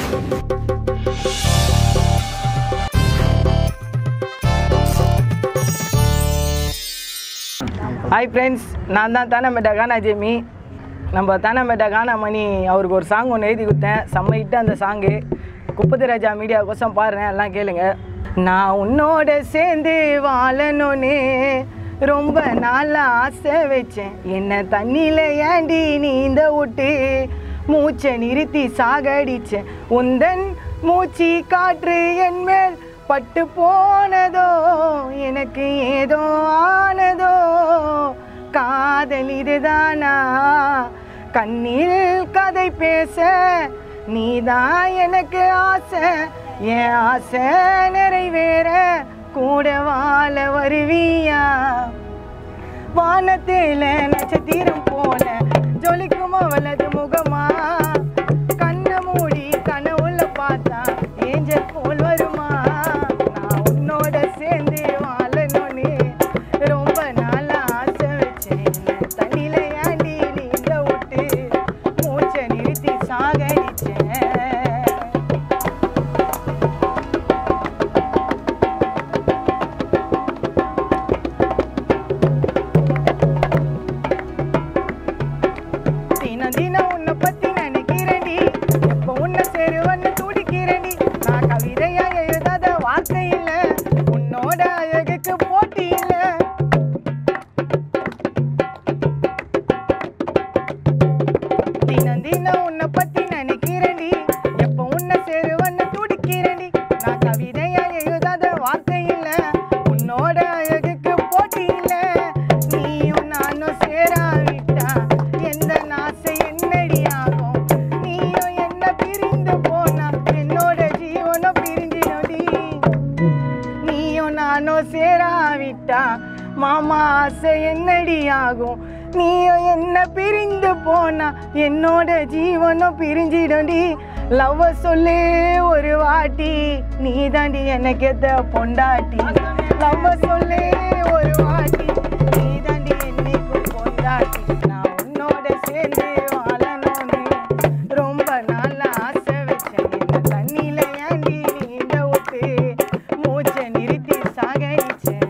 hi friends நான் தான் தானமேட்டா கானா Jamie நம்ம தானமேட்டா கானா மணி அவருக்கு ஒரு சாங் ஒன்று எழுதி கொடுத்தேன் செம்ம hit அந்த சாங்கு குப்பத்து ராஜா மீடியா கோசம் பாடுறேன் எல்லாம் கேளுங்க நான் உன்னோட சேர்ந்து வாழணும்னு ரொம்ப நாளாக ஆசை வச்சேன் என்ன தண்ணியில் ஏண்டி நீந்த விட்டு மூச்சை நிறுத்தி சாகடிச்சேன் உந்தன் மூச்சு காற்று என் மேல் பட்டு போனதோ எனக்கு ஏதோ ஆனதோ காதல் இதுதானா கண்ணில் கதை பேச நீதான் எனக்கு ஆசை என் ஆசை நிறைவேற கூட வாழ வருவியா வானத்தில நட்சத்திரம் போல ஜொலிக்கும் அவளது முகமா கண்ணை மூடி கனவுல பார்த்தா ஏஞ்சல் போல் வருமா நான் உன்னோட சேர்ந்து வாழணும்னு ரொம்ப நாளா ஆசை வச்சேன் தண்ணியில ஏண்டி நீந்த விட்டு மூச்சை நிறுத்தி சாகடிச்சேன் தினம் தினம் உன்னை பத்தி நினைக்கிறேன்டி எப்போ உன்னை சேருவன்னு துடிக்கிறேன்டி நான் கவிதையா எழுதாத வார்த்தை இல்ல உன்னோட அழகுக்கு போட்டி இல்ல தினம் தினம் உன்னை பத்தி நினைக்கிறேன்டி எப்போ உன்னை சேருவன்னு துடிக்கிறேன்டி நான் கவிதையா எழுதாத வார்த்தை இல்ல உன்னோட அழகுக்கு போட்டி இல்ல நீயும் நானும் சேராவிட்டா எந்த நாசை என்னடி ஆகும் நீயும் என்ன பிரிந்து போனா என்னோட ஜீவனும் பிரிஞ்சினடி நீயும் நானும் சேராவிட்டா மாமா ஆசை என்னடி ஆகும் நீயும் என்ன பிரிந்து போனா என்னோட ஜீவனும் பிரிஞ்சிடும்டி லவ் சொல்லு ஒரு வாட்டி நீ தாண்டி எனக்கு எத்த பொண்டாட்டி லவ் சொல்லு ஒரு வாட்டி நீ தாண்டி என்னைக்கும் பொண்டாட்டி நான் உன்னோட சேர்ந்து வாழணும்னு ரொம்ப நாள் ஆசை வச்சேன் என்ன தண்ணியில ஏண்டி நீந்த விட்டு மூச்சை நிறுத்தி சாகடிச்சேன்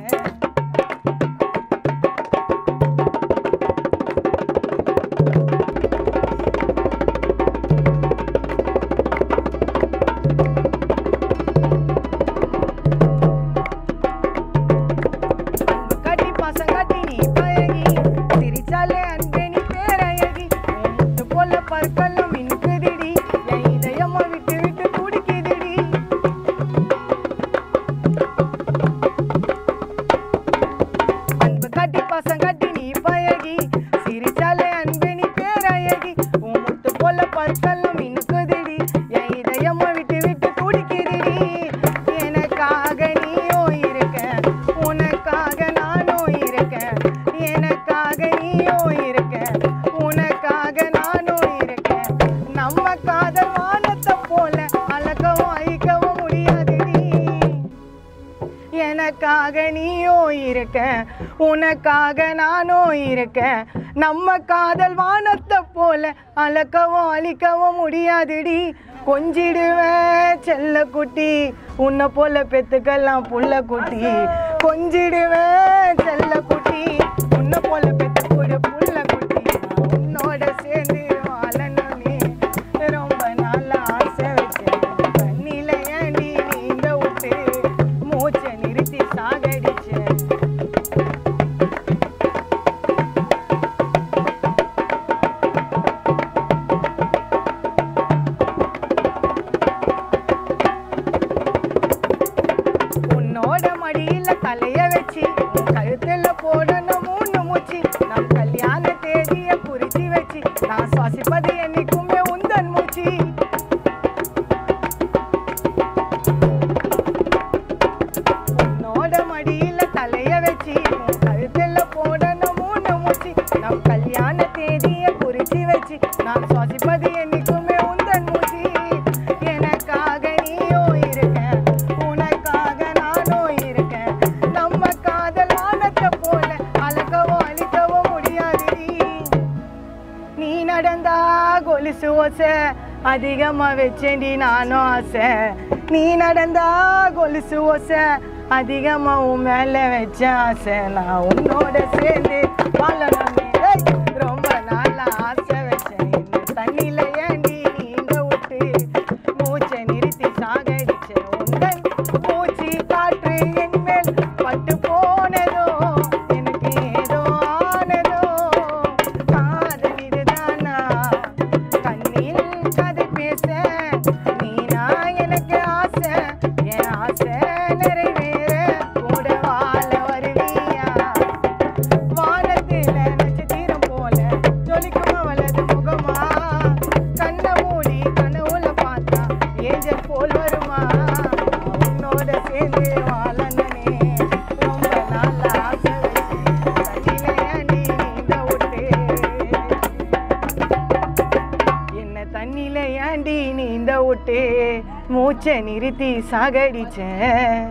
கட்டி பாசம் கட்டி நீ பழகி சிரிச்சாலே அன்பே நீ பேரழகி உன் முத்து போல பற்களும் மினுக்குதுடி என் இதயமா விட்டு விட்டு துடிக்குதுடி அன்பு கட்டி பாசம் கட்டி நீ பழகி சிரிச்சாலே அன்பே நீ பேரழகி உன் முத்து போல பற்களும் மினுக்குதுடி என் இதயமா விட்டு விட்டு துடிக்குதுடி எனக்காக நீயோ இருக்க உனக்காக நானும் இருக்க எனக்காக நீயோ இருக்க உனக்காக நானும் இருக்க நம்ம காதல் வானத்தை போல அழகவும் அழிக்கவும் முடியாதுடி எனக்காக நீயோ இருக்க உனக்காக நானோ இருக்க நம்ம காதல் வானத்தை போல அளக்கவும் அழிக்கவும் முடியாதுடி கொஞ்சிடுவேன் செல்ல குட்டி உன்னை போல பெத்துக்கலாம் புள்ள குட்டி கொஞ்சிடுவேன் செல்ல குட்டி உன்னை போல பெத்து கொடு புள்ள குட்டி நான் உன்னோட சேர்ந்து வாழணும்னு ரொம்ப நாள் ஆசை வச்சேன் தண்ணியில ஏண்டி நீந்த விட்டு மூச்சை நிறுத்தி சாகடிச்சேன் உன்னோட மடியில தலைய வச்சு உன் கழுத்துல போடணும் மூணு மூச்சு நம் கல்யாண தேதிய குறிச்சு வச்சு நான் சுவாசிப்பது என்னைக்குமே உந்தன் மூச்சு உன்னோட மடியில தலைய வச்சு உன் கழுத்துல போடணும் மூணு மூச்சு நம் கல்யாண தேதிய குறிச்சு வச்சு நான் சுவாசிப்பது என்னைக்குமே உந்தன் மூச்சு எனக்காக நீயோ இருக்க உனக்காக நானோ இருக்க நம்ம காதல் வானத்தை போல அழகவும் அழிக்கவும் முடியாதுடி நீ நடந்தா கொலுசு ஓசை அதிகமா வச்சேண்டி நானும் ஆசை நீ நடந்தா கொலுசு ஓசை அதிகமா உன் மேல வச்ச ஆசை நான் உன்னோட சேர்ந்து வாழணும்னு ஏய், ரொம்ப நாளா ஆசை வச்சேன் இந்த தண்ணியில ஏண்டி நீங்க விட்டு மூச்சை நிறுத்தி சாகடிச்சேன் உங்கள் மூச்சு காற்று என் மேல் பட்டு போனதோ எனக்கு ஏதோ ஆனதோ காதல் இதுதானா கண்ணில் கதை பேச நீனா எனக்கு ஆசை என் ஆசை நிறைவேற கூட வாழ வருவியா வானத்தில நட்சத்திரம் போல ஜொலிக்கும் அவளது முகமா கண்ண மூடி கனவுல பார்த்தா ஏஞ்சல் போல் வருமா உன்னோட சேர்ந்து வாழனே ரொம்ப நாள் ஆசை வச்சு தண்ணியில ஏண்டி நீந்த விட்டு என்ன தண்ணியில ஏண்டி நீந்த விட்டு மூச்சை நிறுத்தி சாகடிச்சேன்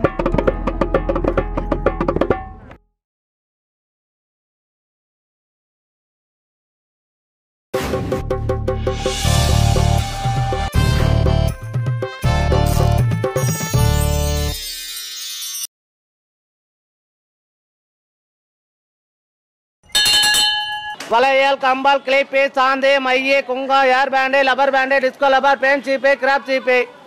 வளையல் கம்பால் கிளிப்பு சாந்து மைய குங்கா hair band rubber band disco rubber band சீப்பு கிராப் சீப்பு